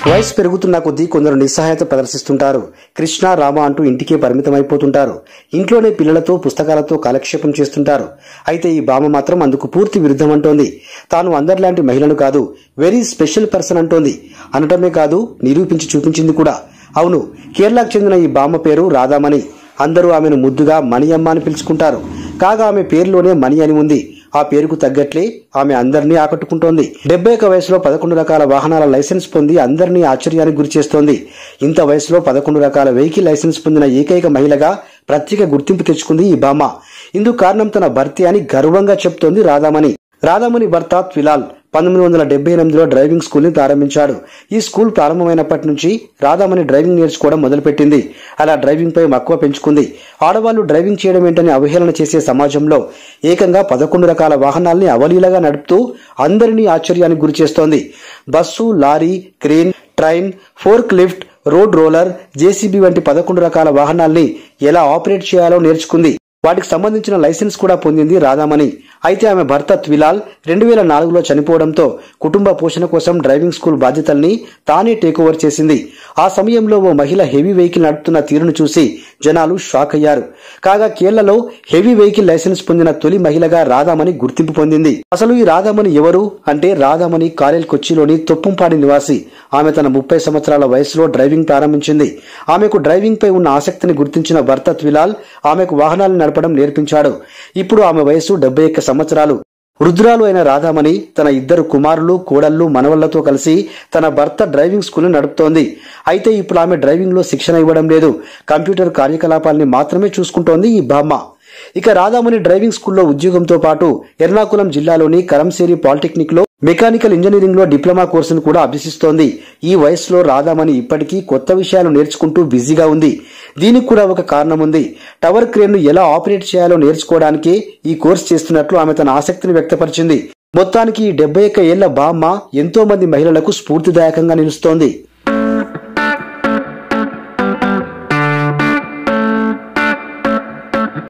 వయసు పెరుగుతున్న కొద్దీ కొందరు నిస్సహాయత ప్రదర్శిస్తుంటారు కృష్ణ రామ అంటూ ఇంటికే పరిమితమైపోతుంటారు ఇంట్లోనే పిల్లలతో పుస్తకాలతో కాలక్షేపం చేస్తుంటారు అయితే ఈ బామ మాత్రం అందుకు పూర్తి విరుద్ధం అంటోంది తాను అందరిలాంటి మహిళను కాదు వెరీ స్పెషల్ పర్సన్ అంటోంది అనటమే కాదు నిరూపించి చూపించింది కూడా అవును కేరళకు చెందిన ఈ బామ్మ పేరు రాధామణి అందరూ ఆమెను ముద్దుగా మణియమ్మ అని పిలుచుకుంటారు కాగా ఆమె పేరులోనే మణి అని ఉంది ఆ పేరుకు తగ్గట్లే ఆమె అందరినీ ఆకట్టుకుంటోంది డెబ్బై ఒక వయసులో పదకొండు రకాల వాహనాల లైసెన్స్ పొంది అందరినీ ఆశ్చర్యానికి గురిచేస్తోంది ఇంత వయసులో పదకొండు రకాల వెహికల్ లైసెన్స్ పొందిన ఏకైక మహిళగా ప్రత్యేక గుర్తింపు తెచ్చుకుంది ఈ బామ్మ ఇందుకు కారణం తన భర్తే అని గర్వంగా చెప్తోంది రాధామణి రాధామణి భర్త త్విలాల్ పంతొమ్మిది వందల డెబ్బై ఎనిమిదిలో డ్రైవింగ్ స్కూల్ ని ప్రారంభించాడు ఈ స్కూల్ ప్రారంభమైనప్పటి నుంచి రాధామణి డ్రైవింగ్ నేర్చుకోవడం మొదలుపెట్టింది అలా డ్రైవింగ్ పై మక్కువ పెంచుకుంది ఆడవాళ్లు డ్రైవింగ్ చేయడం ఏంటని అవహేళన చేసే సమాజంలో ఏకంగా పదకొండు రకాల వాహనాల్ని అవలీలగా నడుపుతూ అందరినీ ఆశ్చర్యానికి గురిచేస్తోంది bus lorry crane train fork lift road roller JCB వంటి పదకొండు రకాల వాహనాల్ని ఎలా ఆపరేట్ చేయాలో నేర్చుకుంది వాటికి సంబంధించిన లైసెన్స్ కూడా పొందింది రాధామణి అయితే ఆమె భర్త త్విలాల్ రెండు వేల నాలుగులో చనిపోవడంతో కుటుంబ పోషణ కోసం డ్రైవింగ్ స్కూల్ బాధ్యతల్ని తానే టేక్ ఓవర్ చేసింది ఆ సమయంలో ఓ మహిళ హెవీ వెహికల్ నడుపుతున్న తీరును చూసి జనాలు షాక్ అయ్యారు కాగా కేరళలో హెవీ వెహికల్ లైసెన్స్ పొందిన తొలి మహిళగా రాధామణి గుర్తింపు పొందింది అసలు ఈ రాధామణి ఎవరు అంటే రాధామణి కారేల్ కొచ్చిలోని తొప్పంపాడి నివాసి ఆమె తన ముప్పై సంవత్సరాల వయసులో డ్రైవింగ్ ప్రారంభించింది ఆమెకు డ్రైవింగ్ పై ఉన్న ఆసక్తిని గుర్తించిన భర్త త్విలాల్ ఆమెకు వాహనాలు నడపడం నేర్పించాడు ఇప్పుడు ఆమె వయసు డెబ్బై ఒక్క సంవత్సరాలు వృద్ధురాలు అయిన రాధామణి తన ఇద్దరు కుమారులు కోడళ్లు మనవళ్లతో కలిసి తన భర్త డ్రైవింగ్ స్కూల్ని నడుపుతోంది అయితే ఇప్పుడు ఆమె డ్రైవింగ్ లో శిక్షణ ఇవ్వడం లేదు కంప్యూటర్ కార్యకలాపాల్ని మాత్రమే చూసుకుంటోంది ఈ బామ్మ ఇక రాధామణి డ్రైవింగ్ స్కూల్లో ఉద్యోగంతో పాటు ఎర్నాకుళం జిల్లాలోని కరంసేరి పాలిటెక్నిక్ లో మెకానికల్ ఇంజనీరింగ్ లో డిప్లొమా కోర్సును కూడా అభ్యసిస్తోంది ఈ వయసులో రాధామణి ఇప్పటికీ కొత్త విషయాలు నేర్చుకుంటూ బిజీగా ఉంది దీనికి కూడా ఒక కారణం ఉంది టవర్ క్రేన్ ను ఎలా ఆపరేట్ చేయాలో నేర్చుకోవడానికే ఈ కోర్సు చేస్తున్నట్లు ఆమె తన ఆసక్తిని వ్యక్తపరిచింది మొత్తానికి ఈ డెబ్బై ఒక్క ఏళ్ల బామ్మ ఎంతో మంది మహిళలకు స్ఫూర్తిదాయకంగా నిలుస్తోంది